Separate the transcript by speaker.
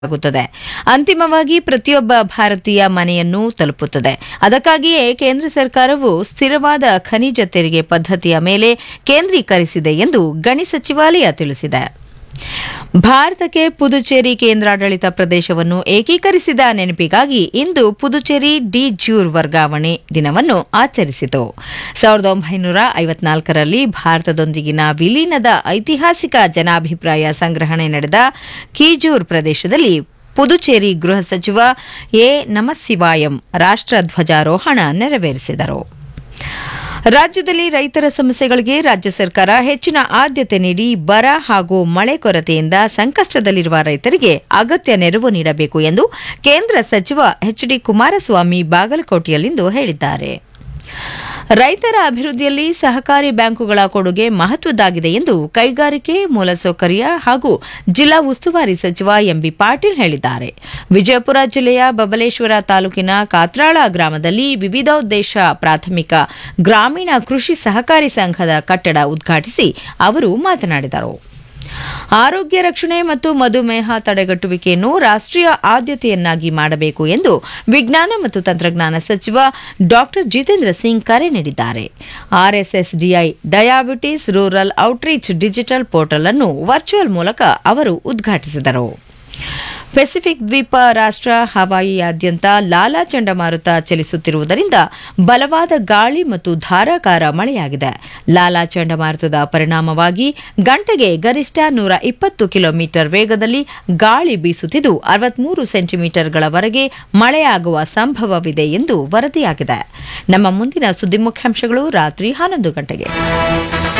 Speaker 1: ಆಗುತ್ತದೆ ಅಂತಿಮವಾಗಿ ಪ್ರತಿಯೊಬ್ಬ ಭಾರತೀಯ ಮನೆಯನ್ನು ತಲುಪುತ್ತದೆ ಅದಕ್ಕಾಗಿಯೇ ಕೇಂದ್ರ ಸರ್ಕಾರವು ಸ್ಥಿರವಾದ ಖನಿಜ ತೆರಿಗೆ ಪದ್ಧತಿಯ ಮೇಲೆ ಕೇಂದ್ರೀಕರಿಸಿದೆ ಎಂದು ಗಣಿ ಸಚಿವಾಲಯ ತಿಳಿಸಿದೆ ಭಾರತಕ್ಕೆ ಪುದುಚೇರಿ ಕೇಂದ್ರಾಡಳಿತ ಪ್ರದೇಶವನ್ನು ಏಕೀಕರಿಸಿದ ನೆನಪಿಗಾಗಿ ಇಂದು ಪುದುಚೇರಿ ಡಿ ಜ್ಯೂರ್ ವರ್ಗಾವಣೆ ದಿನವನ್ನು ಆಚರಿಸಿತು ಸಾವಿರದ ಒಂಬೈನೂರ ಐವತ್ನಾಲ್ಕರಲ್ಲಿ ಭಾರತದೊಂದಿಗಿನ ವಿಲೀನದ ಐತಿಹಾಸಿಕ ಜನಾಭಿಪ್ರಾಯ ಸಂಗ್ರಹಣೆ ನಡೆದ ಕೀಜೂರ್ ಪ್ರದೇಶದಲ್ಲಿ ಪುದುಚೇರಿ ಗೃಹ ಸಚಿವ ಎ ನಮಸ್ಸಿವಾಯಂ ರಾಷ್ಟ್ರ ಧ್ವಜಾರೋಹಣ ನೆರವೇರಿಸಿದರು ರಾಜ್ಯದಲ್ಲಿ ರೈತರ ಸಮಸ್ಯೆಗಳಿಗೆ ರಾಜ್ಯ ಸರ್ಕಾರ ಹೆಚ್ಚಿನ ಆದ್ಯತೆ ನೀಡಿ ಬರ ಹಾಗೂ ಮಳೆ ಕೊರತೆಯಿಂದ ಸಂಕಷ್ಟದಲ್ಲಿರುವ ರೈತರಿಗೆ ಅಗತ್ಯ ನೆರವು ನೀಡಬೇಕು ಎಂದು ಕೇಂದ್ರ ಸಚಿವ ಎಚ್ ಡಿ ಕುಮಾರಸ್ವಾಮಿ ಬಾಗಲಕೋಟೆಯಲ್ಲಿಂದು ಹೇಳಿದ್ದಾರೆ ರೈತರ ಅಭಿವೃದ್ಧಿಯಲ್ಲಿ ಸಹಕಾರಿ ಬ್ಯಾಂಕುಗಳ ಕೊಡುಗೆ ಮಹತ್ವದ್ದಾಗಿದೆ ಎಂದು ಕೈಗಾರಿಕೆ ಮೂಲಸೌಕರ್ಯ ಹಾಗೂ ಜಿಲ್ಲಾ ಉಸ್ತುವಾರಿ ಸಚಿವ ಎಂಬಿ ಪಾಟೀಲ್ ಹೇಳಿದ್ದಾರೆ ವಿಜಯಪುರ ಜಿಲ್ಲೆಯ ಬಬಲೇಶ್ವರ ತಾಲೂಕಿನ ಕಾತ್ರಾಳ ಗ್ರಾಮದಲ್ಲಿ ವಿವಿಧೋದ್ದೇಶ ಪ್ರಾಥಮಿಕ ಗ್ರಾಮೀಣ ಕೃಷಿ ಸಹಕಾರಿ ಸಂಘದ ಕಟ್ಟಡ ಉದ್ಘಾಟಿಸಿ ಅವರು ಮಾತನಾಡಿದರು ಆರೋಗ್ಯ ರಕ್ಷಣೆ ಮತ್ತು ಮಧುಮೇಹ ತಡೆಗಟ್ಟುವಿಕೆಯನ್ನು ರಾಷ್ಟ್ರೀಯ ಆದ್ಯತೆಯನ್ನಾಗಿ ಮಾಡಬೇಕು ಎಂದು ವಿಜ್ಞಾನ ಮತ್ತು ತಂತ್ರಜ್ಞಾನ ಸಚಿವ ಡಾ ಜಿತೇಂದ್ರ ಸಿಂಗ್ ಕರೆ ನೀಡಿದ್ದಾರೆ RSSDI diabetes rural outreach digital portal ಅನ್ನು ವರ್ಚುವಲ್ ಮೂಲಕ ಅವರು ಉದ್ಘಾಟಿಸಿದರು ಪೆಸಿಫಿಕ್ ದ್ವೀಪ ರಾಷ್ಟ್ರ ಹವಾಯಿಯಾದ್ಯಂತ ಲಾಲಾ ಚಂಡಮಾರುತ ಚಲಿಸುತ್ತಿರುವುದರಿಂದ ಬಲವಾದ ಗಾಳಿ ಮತ್ತು ಧಾರಾಕಾರ ಮಳೆಯಾಗಿದೆ ಲಾಲಾ ಚಂಡಮಾರುತದ ಪರಿಣಾಮವಾಗಿ ಗಂಟೆಗೆ ಗರಿಷ್ಠ ನೂರ ಇಪ್ಪತ್ತು ಕಿಲೋಮೀಟರ್ ವೇಗದಲ್ಲಿ ಗಾಳಿ ಬೀಸುತ್ತಿದ್ದು ಅರವತ್ಮೂರು ಸೆಂಟಿಮೀಟರ್ಗಳವರೆಗೆ ಮಳೆಯಾಗುವ ಸಂಭವವಿದೆ ಎಂದು ವರದಿಯಾಗಿದೆ ನಮ್ಮ ಮುಂದಿನ ಸುದ್ದಿ ಮುಖ್ಯಾಂಶಗಳು ರಾತ್ರಿ ಹನ್ನೊಂದು ಗಂಟೆಗೆ